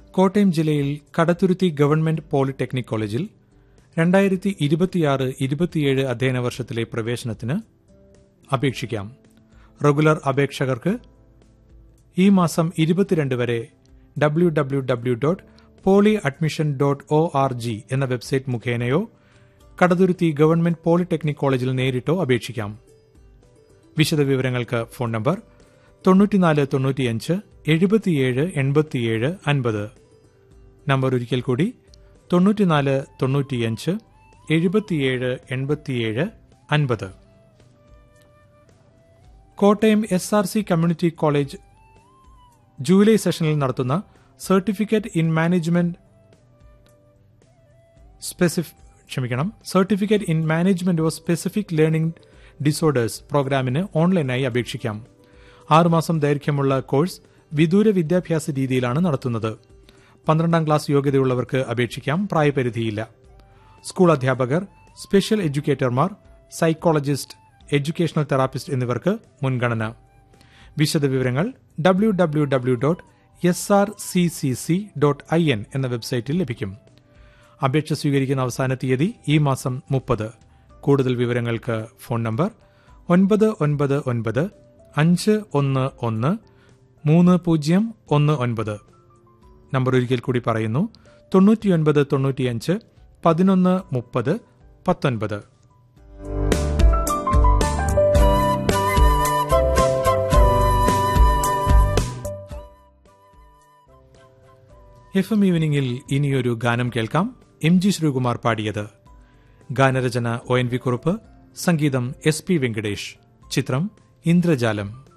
കോട്ടയം ജില്ലയിൽ കടത്തുരുത്തി government polytechnic കോളേജിൽ രണ്ടായിരത്തി ഇരുപത്തിയാറ് ഇരുപത്തിയേഴ് അധ്യയന വർഷത്തിലെ പ്രവേശനത്തിന് അപേക്ഷിക്കാം റെഗുലർ അപേക്ഷകർക്ക് ഈ മാസം ഇരുപത്തിരണ്ട് വരെ W W W dot poly admission dot O R G എന്ന വെബ്സൈറ്റ് മുഖേനയോ കടതുരുത്തി ഗവൺമെന്റ് പോളിടെക്നിക് കോളേജിൽ നേരിട്ടോ അപേക്ഷിക്കാം വിശദവിവരങ്ങൾക്ക് ഫോൺ നമ്പർ തൊണ്ണൂറ്റിനാല് തൊണ്ണൂറ്റിയഞ്ച് എഴുപത്തിയേഴ് എൺപത്തിയേഴ് അൻപത് നമ്പർ ഒരിക്കൽ കൂടി തൊണ്ണൂറ്റിനാല് തൊണ്ണൂറ്റിയഞ്ച് എഴുപത്തിയേഴ് എൺപത്തിയേഴ് അൻപത് Kottayam S R C community college July സെഷനിൽ നടത്തുന്ന സർട്ടിഫിക്കറ്റ് ഇൻ മാനേജ്മെന്റ് സ്പെസിഫ് ക്ഷമിക്കണം certificate in management of specific learning disorders പ്രോഗ്രാമിന് ഓൺലൈനായി അപേക്ഷിക്കാം ആറുമാസം ദൈർഘ്യമുള്ള കോഴ്സ് വിദൂര വിദ്യാഭ്യാസ രീതിയിലാണ് നടത്തുന്നത് പന്ത്രണ്ടാം ക്ലാസ് യോഗ്യതയുള്ളവർക്ക് അപേക്ഷിക്കാം പ്രായപരിധിയില്ല സ്കൂൾ അധ്യാപകർ സ്പെഷ്യൽ എഡ്യൂക്കേറ്റർമാർ സൈക്കോളജിസ്റ്റ് എഡ്യൂക്കേഷണൽ തെറാപ്പിസ്റ്റ് എന്നിവർക്ക് മുൻഗണന വിശദവിവരങ്ങൾ W W W dot S R C C C dot I N എന്ന വെബ്സൈറ്റിൽ ലഭിക്കും അപേക്ഷ സ്വീകരിക്കുന്ന അവസാന തീയതി ഈ മാസം മുപ്പത് കൂടുതൽ വിവരങ്ങൾക്ക് ഫോൺ നമ്പർ ഒൻപത് ഒൻപത് ഒൻപത് അഞ്ച് ഒന്ന് ഒന്ന് മൂന്ന് പൂജ്യം ഒന്ന് ഒൻപത് നമ്പർ ഒരിക്കൽ കൂടി പറയുന്നു തൊണ്ണൂറ്റിയൊൻപത് തൊണ്ണൂറ്റിയഞ്ച് പതിനൊന്ന് മുപ്പത് പത്തൊൻപത് എഫ് എം ഈവനിങ്ങിൽ ഇനിയൊരു ഗാനം കേൾക്കാം എം ജി ശ്രീകുമാർ പാടിയത് ഗാനരചന ഒ എൻ വി കുറുപ്പ് സംഗീതം എസ് പി വെങ്കടേഷ് ചിത്രം ഇന്ദ്രജാലം